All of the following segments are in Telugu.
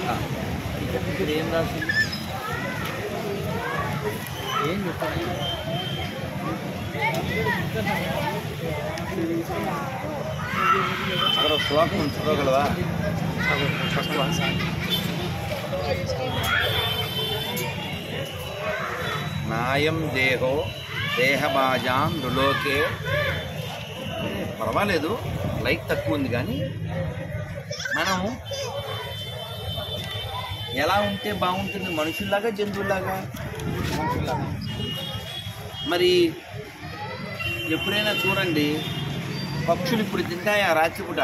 ఆ, ఇక్కడ ఏం రాసింది ఏం చెప్తాను అక్కడ ఒక శ్లోకం ఉంది, చదవగలవా ఫస్ట్ వన్ నాయం దేహో దేహబాజాం రులోకే పర్వాలేదు లైట్ తక్కువ ఉంది కానీ మనం ఎలా ఉంటే బాగుంటుంది మనుషుల్లాగా జంతువులాగా మరి ఎప్పుడైనా చూడండి పక్షులు ఇప్పుడు తింటాయా రాత్రిపూట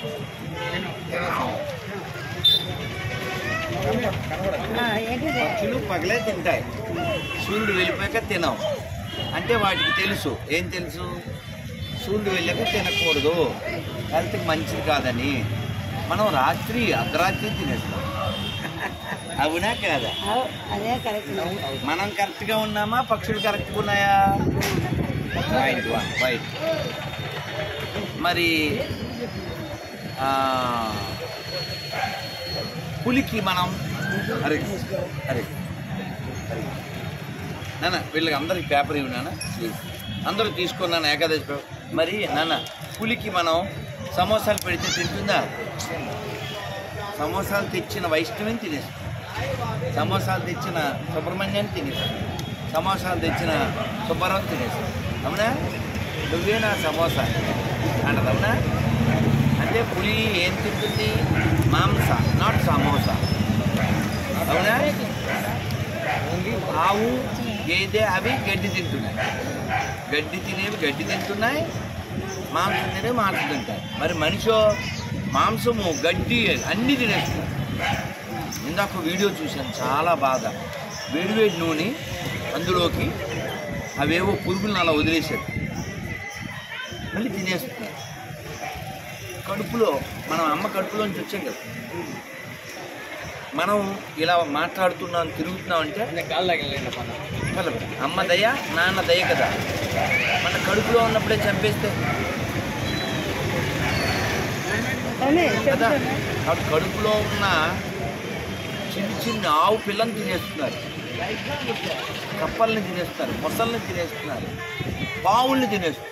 పక్షులు పగలే తింటాయి సూర్యుడు వెళ్ళిపోయాక తినవు అంటే వాటికి తెలుసు ఏం తెలుసు సూర్యుడు వెళ్ళాక తినకూడదు హెల్త్కి మంచిది కాదని మనం రాత్రి అర్ధరాత్రి తినేస్తాం అవునా కాదా అదే కరెక్ట్ మనం కరెక్ట్గా ఉన్నామా పక్షులు కరెక్ట్గా ఉన్నాయా రైట్ వన్ రైట్ మరి ఆ, పులికి మనం అరే అరే అరే నాన్న వీళ్ళకి అందరికి పేపర్ ఇవి నాన్న ప్లీజ్ అందరూ తీసుకున్నాను ఏకాదశి పేపర్ మరి నాన్న పులికి మనం సమోసాలు పెడితే తింటుందా సమోసాలు తెచ్చిన వైష్ణవిని తినేస్తుంది సమోసాలు తెచ్చిన సుబ్రహ్మణ్యాన్ని తినేస్తాను సమోసాలు తెచ్చిన సుబ్బారావు తినేస్తాను అవునా నువ్వే నా సమోసా అంటది అవునా అంటే పులి ఏం తింటుంది మాంస నాట్ సమోసా అవునా ఆవు గేదె అవి గడ్డి తింటున్నాయి గడ్డి తినేవి గడ్డి తింటున్నాయి మాంసం తినేవి మాంసం తింటాయి మరి మనిషి మాంసము గడ్డి అన్నీ తినేస్తుంది ఇందాక వీడియో చూశాను చాలా బాగా వేడివేడి నూనె అందులోకి అవేవో పురుగులను అలా వదిలేశారు మళ్ళీ తినేస్తున్నారు కడుపులో మనం అమ్మ కడుపులోంచి వచ్చాం కదా మనం ఇలా మాట్లాడుతున్నాం తిరుగుతున్నాం అంటే కాళ్ళు తగిలింది పన్న ఫలం. అమ్మ దయ నాన్న దయ కదా మన కడుపులో ఉన్నప్పుడే చంపేస్తే కదా కాబట్టి కడుపులో ఉన్న చిన్న చిన్న ఆవు పిల్లని తినేస్తున్నారు కప్పల్ని తినేస్తున్నారు మొసల్ని తినేస్తున్నారు పావుల్ని తినేస్తున్నారు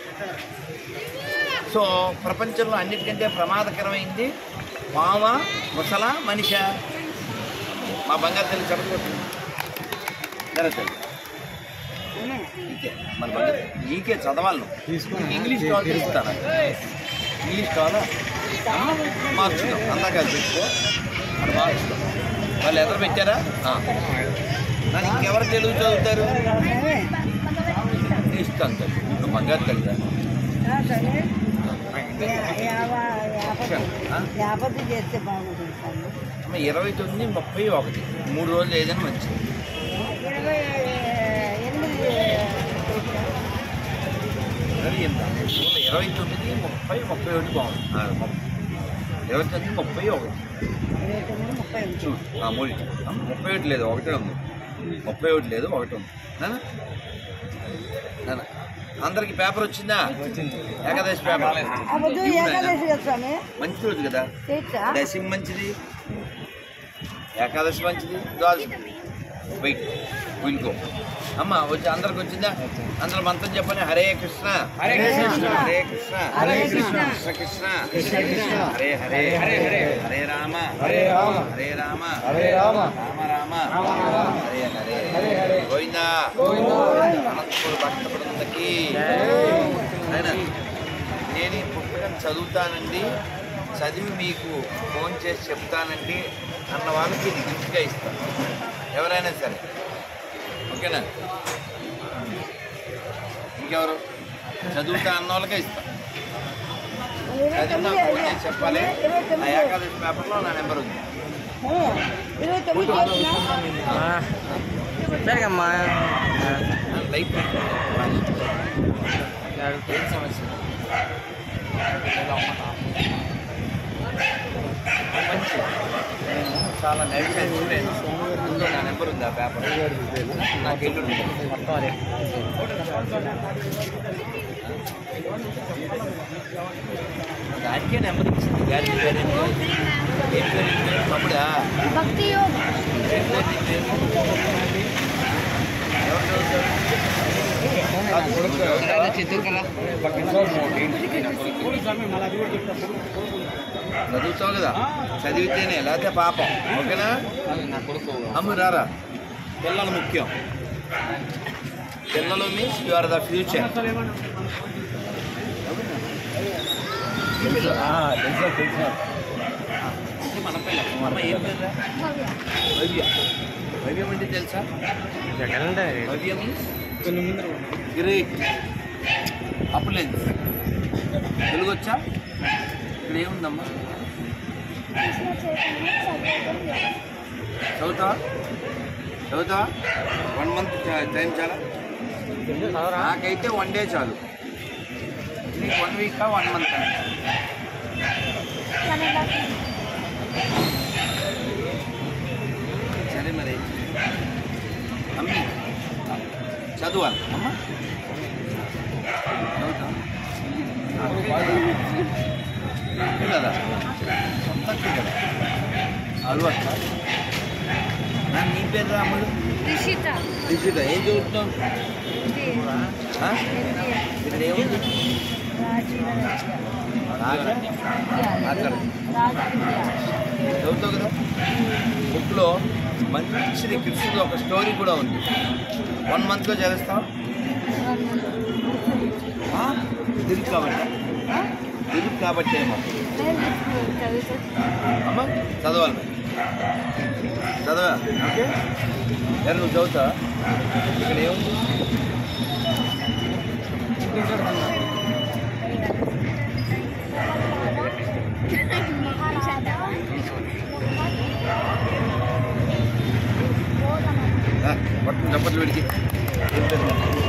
సో ప్రపంచంలో అన్నిటికంటే ప్రమాదకరమైంది పామ మొసల మనిష మా బంగారు తల్లి చెప్పబోతుంది జరగదు నీకే మన బంగారు నీకే చదవాలి నువ్వు. తీసుకున్నా. ఇంగ్లీష్ కావాలి తెలుస్తాను ఇంగ్లీష్ కావాలా మార్చుదాం అంతా కలిసి పెట్టుకో అక్కడ మార్చుదాం వాళ్ళు ఎదురు పెట్టారా ఆ. నాకు ఇంకెవరు తెలుగు చదువుతారు ఇస్తాను తల్లి నువ్వు బంగారు తల్లి యాపత్తు చేస్తే బాగుంటుంది స్వామి. అమ్మ ఇరవై తొమ్మిది ముప్పై ఒకటి మూడు రోజులు ఏదైనా మంచిది ఇరవై ఎనిమిది ఇరవై ఎనిమిది ఇరవై తొమ్మిది ముప్పై ముప్పై ఒకటి బాగుంది ఆ, ముప్పై. ఇరవై తొమ్మిది ముప్పై ఒకటి ఇరవై తొమ్మిది ముప్పై ఉంది. చూడు ఆ మూడింటి ఆ, ముప్పై ఒకటి లేదు ఒకటే ఉంది ముప్పై ఒకటి లేదు ఒకటి ఉంది నాన్న నాన్న అందరికి పేపర్ వచ్చిందా ఏకాదశి పేపర్ ఆ పొద్దు ఏకాదశి కదా స్వామి మంచి రోజు కదా చేయొచ్చా దశమి మంచిది ఏకాదశి మంచిది ద్వాదశి వెయిట్ ఇంకో అమ్మ వచ్చి అందరికి వచ్చిందా అందరు మంత్రం చెప్పండి హరే కృష్ణ హరే కృష్ణ. హరే కృష్ణ హరే కృష్ణ. కృష్ణ కృష్ణ కృష్ణ కృష్ణ. హరే హరే హరే హరే. హరే రామ హరే రామ. హరే రామ హరే రామ. రామ రామ రామ రామ. హరే హరే హరే హరే. గోవిందా గోవిందా. అనంతపుర భక్త బృందకి నాయనా, నేను ఈ పుస్తకం చదువుతానండి చదివి మీకు ఫోన్ చేసి చెప్తానండి అన్న వాళ్ళకి ఇది గిఫ్ట్గా ఇస్తాను ఎవరైనా సరే ఓకేనా ఇంకెవరు చదువుతా అన్న వాళ్ళకే ఇస్తాను ఇరవై చదివి నాకు ఫోన్ చేసి చెప్పాలి ఇరవై ఆ తొమ్మిది ఏకాదశి పేపర్లో నా నెంబర్ ఉంది ఆ, ఇరవై తొమ్మిది చేసినా? పెరగమ్మా లైఫ్ ఏం సమస్య మంచి నేను చాలా నెగిటివ్ ఎక్స్పీరియన్స్ అందులో నా నెంబర్ ఉంది ఆ పేపర్ నాకు ఇల్లు ఉంది. మొత్తం అదే దానికే నెంబర్ ఇచ్చింది గారి పేరు ఏంటి? ఏం పేరు నీ పేరు? తమ్ముడా భక్తి యోగ ఏం పేరు నీ పేరు? ఎవరు చదువుతారు? కాదు, కొడుకు చదువుతావా? చదువుతావు కదా చదివితేనే లేకపోతే పాపం ఓకేనా అమ్ము రారా పిల్లలు ముఖ్యం పిల్లలు means you are the future మన పిల్ల అమ్మ ఏం పేరురా భవ్య భవ్యం అంటే తెలుసా భవ్య మీన్స్ గ్రేట్ అప్లెన్స్ తెలుగు వచ్చా ఇక్కడ ఏముందమ్మా చదువుతావా చదువుతావా వన్ మంత్ టైం చాలా నాకైతే వన్ డే చాలు నీకు వన్ వీక్ వన్ మంత్ సరే మరి అమ్మి చదవాలి అమ్మ చదువుతా కదా సొంతకి కదా అలవాట నీ పేరు రాముడు రిషిత రిషిత ఏం చదువుతున్నావు ఆ? ఇక్కడ ఏముంది రాజా అక్కడ చదువుతావు కదా బుక్లో మంచి కృష్ణుడు ఒక స్టోరీ కూడా ఉంది వన్ మంత్లో చదివిస్తావు తిరుగు కాబట్టి తిరుగు కాబట్టి ఏమో అమ్మ చదవాలి చదవా ఓకే ఎవరు నువ్వు చదువుతా ఇక్కడ ఏముంది ఆ, పట్టుకుని చప్పట్లు పెడికి ఏం పేరు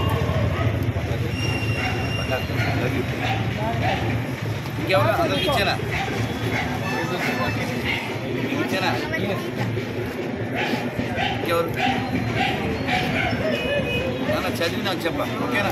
లవ్ యూ. ఇంకెవరు అందరికి ఇచ్చానా మీకు ఇచ్చానా ఇంకెవరు నాన్న చదివి నాకు చెప్పా ఓకేనా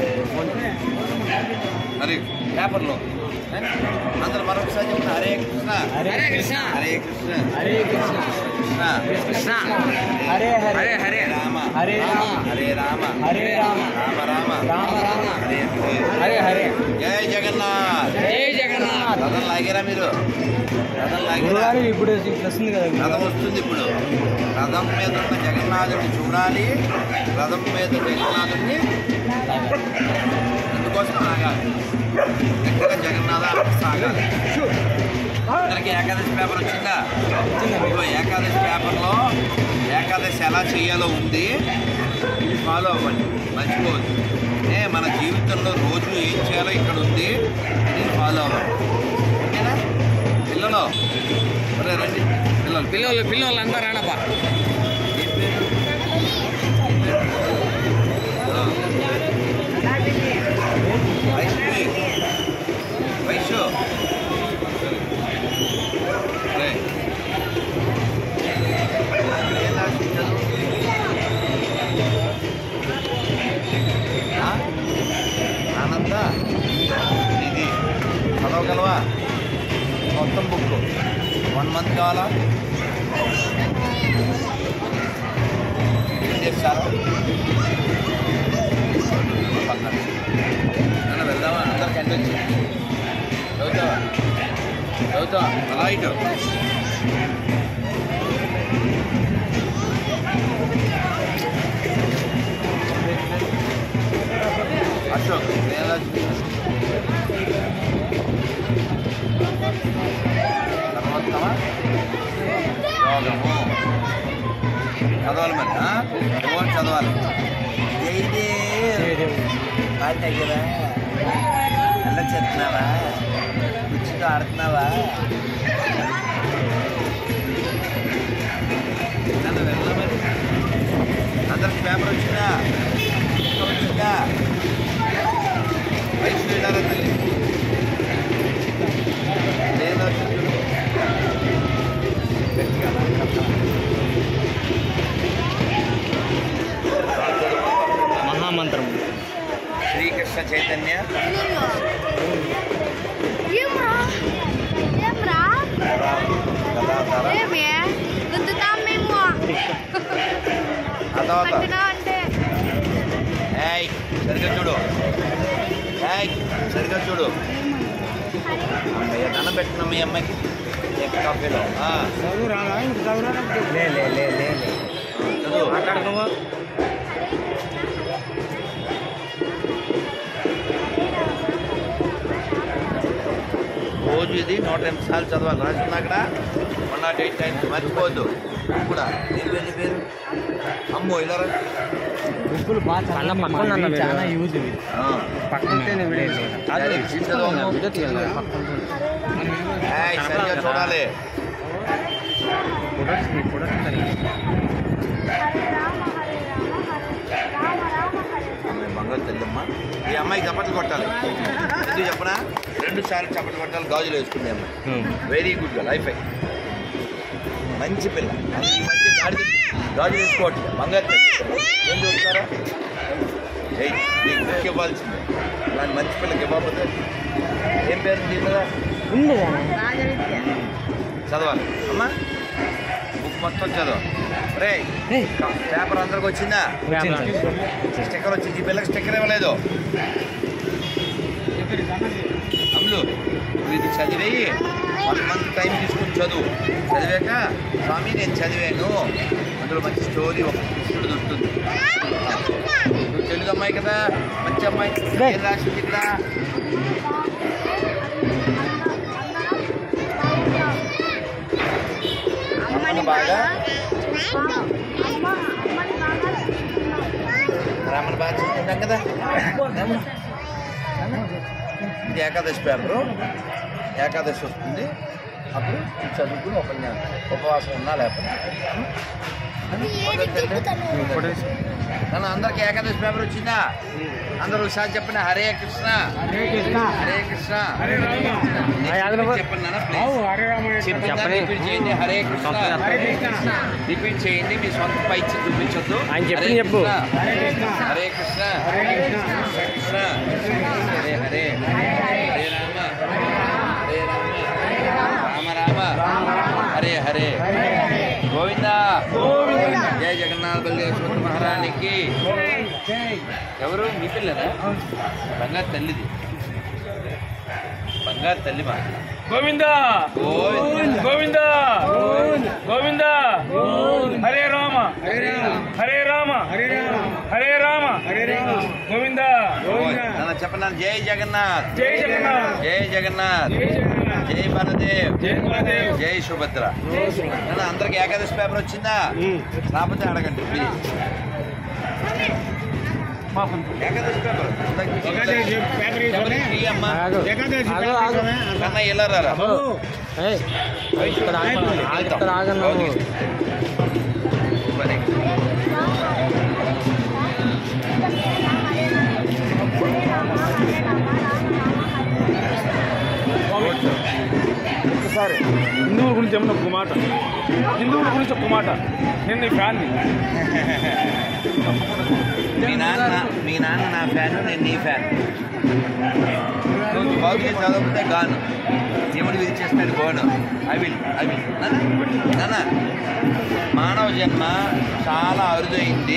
హరే పేపర్లో అందరు మరొకసారి చెప్పిన హరే కృష్ణ హరే కృష్ణ హరే కృష్ణ హరే కృష్ణ కృష్ణ కృష్ణ హరే హరే హరే రామ హరే రామ హరే రామ హరే రామ రామ రామ రామ రామ హరే హరే హరే హరే జై జగన్నాథ్ జై జగన్నాథ్ రథం లాగారా మీరు రథం లాగారా గురుగారు ఇప్పుడు ఇప్పుడు వస్తుంది కదా రథం వస్తుంది ఇప్పుడు రథం మీద ఉన్న జగన్నాథుడిని చూడాలి రథం మీద జగన్నాథుడిని అందుకోసం ఆగాలి ఎక్కడ జగన్నాథ సాగాలి అందరికి ఏకాదశి పేపర్ వచ్చిందా ఇదిగో ఏకాదశి పేపర్లో ఏకాదశి ఎలా చేయాలో ఉంది ఇది ఫాలో అవ్వండి మర్చిపోవద్దు ఏ మన జీవితంలో రోజు ఏం చేయాలో ఇక్కడ ఉంది ఇది ఫాలో అవ్వండి ఓకేనా పిల్లలు ఒరే రండి పిల్లలు పిల్లలు పిల్లలు అంతా రానప్పా ఏం పేరు? ఆ. వైష్ణవి. వైషు. రే. ఏం రాసించారు? ఆ? ఆనంద ఇది చదవగలవా మొత్తం బుక్ వన్ మంత్ కావాలా ఏం చేస్తారు పక్కన నన్ను వెళ్దామా అందరికి ఎండ వచ్చి చదువుతావా చదువుతావా అలా ఇటు అశోక్ నేను చదవస్తావా యోగము చదవాలి మరి ఆ? ఎవరు చదవాలి జయదేవ్ కాలు దగ్గర ఎలా చెప్తున్నావా కుర్చీతో ఆడుతున్నావా నన్ను వెళ్ళా మరి అందరికి పేపర్ వచ్చిందా ఇంకా వచ్చిందా వయసు వెళ్ళారా తల్లి లేదా గట్టిగా మహామంత్రం శ్రీకృష్ణ చైతన్య ఏమరా తర్వాత పట్టినా అంటే ఏయ్ సరిగ్గా చూడు ఏయ్ సరిగ్గా చూడు అమ్మయ్య దండం పెట్టిన మీ అమ్మాయికి ఏ కాఫీలో ఆ, చదువు రాదా ఇంక చదువు రాదా లే లే లే లే లే. చదువు మాట్లాడుకోవా రోజు ఇది నూట ఎనిమిది సార్లు చదవాలి రాసింది అక్కడ వన్ నాట్ ఎయిట్ టైమ్స్ మర్చిపోవద్దు నువ్వు కూడా నీ పేరు నీ పేరు అమ్మో ఇలా రా. బుక్కులు బాగా అన్న పక్కన అన్న మీరు. చాలా యూజ్ ఇవి ఆ. పక్కనే వీడియో అదే, చదవము. వీడియో తీయాలి ఏయ్, సరిగ్గా చూడాలి ఫోటోస్ ఫోటోస్ హరే రామ హరే రామ హరే రామ రామ హరే అమ్మాయి బంగారు తల్లమ్మ ఈ అమ్మాయికి చప్పట్లు కొట్టాలి ఎందుకు చెప్పనా రెండు సార్లు చప్పట్లు కొట్టాలి గాజులు వేసుకుంది ఈ అమ్మాయి వెరీ గుడ్ లైఫ్ మంచి పిల్ల ఈ మధ్య గాడి గాజులు వేసుకోవట్లేదు బంగారు తల్లి ఏం చూస్తారా ఏయ్, నీకు బుక్ ఇవ్వాల్సిందే అలాంటి మంచి పిల్లకి ఇవ్వకపోతే ఏం పేరు దీని మీద చదవాలి అమ్మా బుక్ మొత్తం చదవ రే పేపర్ అందరికి వచ్చిందా స్టిక్కర్ వచ్చింది ఈ పిల్లకి స్టిక్కర్ ఇవ్వలేదు అమ్ములు నువ్వు ఇది చదివేయి వన్ మంత్ టైం తీసుకుని చదువు చదివాక స్వామి నేను చదివాను అందులో మంచి స్టోరీ ఒక కృష్ణుడు దొరుకుతుంది నువ్వు తెలుగు అమ్మాయి కదా మంచి అమ్మాయి ఏం రాసింది ఇక్కడ అమ్మను బాగా అమ్మ అమ్మని బాగా చూసుకున్నావు. రామని బాగా చూసుకుంటాం కదా ఇది ఏకాదశి పేపరు ఏకాదశి వస్తుంది అప్పుడు ఇది చదువుకుని ఉపన్యాసం ఉపవాసం ఉన్నా లేకపోతే నన్ను అందరికి ఏకాదశి పేపర్ వచ్చిందా అందరూ ఒకసారి చెప్పండి హరే కృష్ణ హరే కృష్ణ హరే కృష్ణ హరే రామ Next చెప్పండి నాన్న ప్లీజ్ హరే రామ చెప్పండి రిపీట్ చేయండి హరే కృష్ణ హరే కృష్ణ రిపీట్ చేయండి మీ సొంత పైచి చూపించొద్దు ఆయన చెప్పింది హరే చెప్పు. కృష్ణ. హరే కృష్ణ హరే కృష్ణ హరే కృష్ణ కృష్ణ హరే హరే హరే రామ హరే రామ రామ రామ హరే హరే గోవింద జయ జగన్నాథ బలదేశ్వర మహారాణికి ఎవరు మీ పిల్లరా బంగారు తల్లిది బంగారు తల్లి మా గోవింద గోవింద గోవింద గోవింద హరే రామ హరే రామ హరే రామ హరే రామ హరే రామ హరే రామ గోవింద నన్ను చెప్పన్నాను జై జగన్నాథ్ జై జగన్నాథ్ జై జగన్నాథ్ జై జగన్నాథ్ జై బలదేవ్ జై బలదేవ్ జై సుభద్ర నన్ను అందరికి ఏకాదశి పేపర్ వచ్చిందా రాకపోతే అడగండి please Ekadashi paper Ekadashi paper ఎవరికి ఫ్రీ అమ్మా ఏకాదశి ఆగు, ఆగు. కన్నా ఇలా రారా ఏయ్, ఇక్కడ ఆగను. ఇక్కడ ఆగను మరి. ఒకసారి హిందువుల గురించి ఏమన్నా ఒక మాట హిందువుల గురించి ఒక మాట నేను నీ ఫ్యాన్ని మీ నాన్న మీ నాన్న నా ఫ్యాన్ నేను నీ ఫ్యాన్ నువ్వు బాగుగా చదివితే గాను దేవుడు విధి చేస్తాడు గోను ఐ విల్ ఐ విల్ నాన్న మానవ జన్మ చాలా అరుదైంది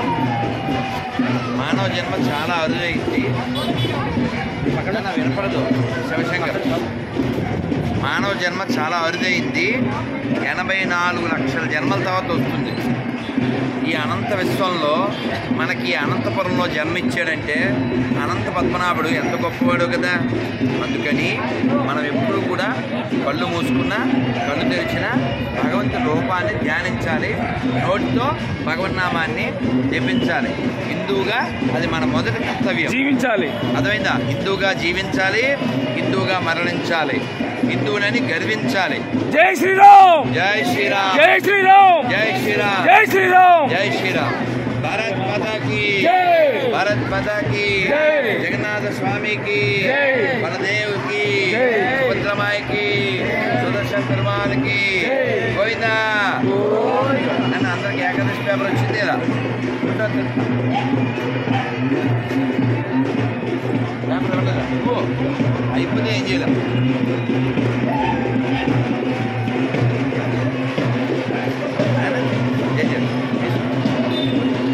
మానవ జన్మ చాలా అరుదైంది పక్కన వినపడదు శివశంకర్ మానవ జన్మ చాలా అరుదైంది ఎనభై నాలుగు లక్షల జన్మల తర్వాత వస్తుంది ఈ అనంత విశ్వంలో మనకి ఈ అనంతపురంలో జన్మించాడంటే అనంత పద్మనాభుడు ఎంత గొప్పవాడు కదా అందుకని మనం ఎప్పుడు కూడా కళ్ళు మూసుకున్నా కళ్ళు తెరిచినా భగవంతుడి రూపాన్ని ధ్యానించాలి నోటితో భగవన్నామాన్ని జపించాలి హిందువుగా అది మన మొదటి కర్తవ్యం జీవించాలి అర్థమైందా హిందువుగా జీవించాలి హిందువుగా మరణించాలి హిందువులని గర్వించాలి జై శ్రీరామ్ జై శ్రీరామ్ జై శ్రీరామ్ జై శ్రీరామ్ జై శ్రీరామ్ జై శ్రీరామ్ భారత్ మాతా की జై భారత్ మాతా की జై. జగన్నాథ స్వామికి జై. బలదేవ్ కి జై. సుభద్రమాయకి సుదర్శన్ పెరుమాళకి జై. గోవిందా నన్ను అందరికి ఏకాదశి పేపర్ వచ్చింది ఇలా పేపర్ ఇవ్వలేదా? ఇవ్వు. అయిపోతే ఏం చేయలేం జై జై.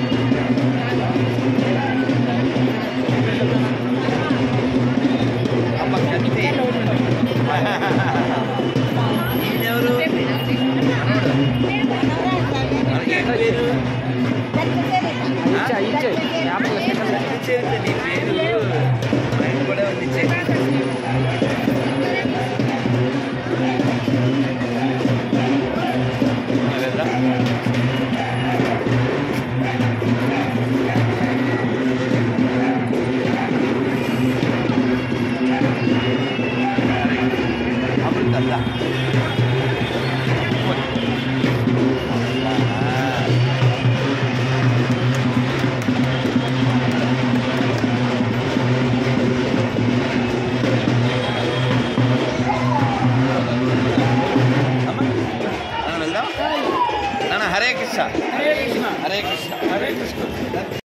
ఇచ్చేది నీ పేరు ఆయన కూడా ఉంది ఇచ్చేది వెళ్ళరా అప్పుడు కదా వెళ్దాం నాన్న హరే కృష్ణ హరే కృష్ణ హరే కృష్ణ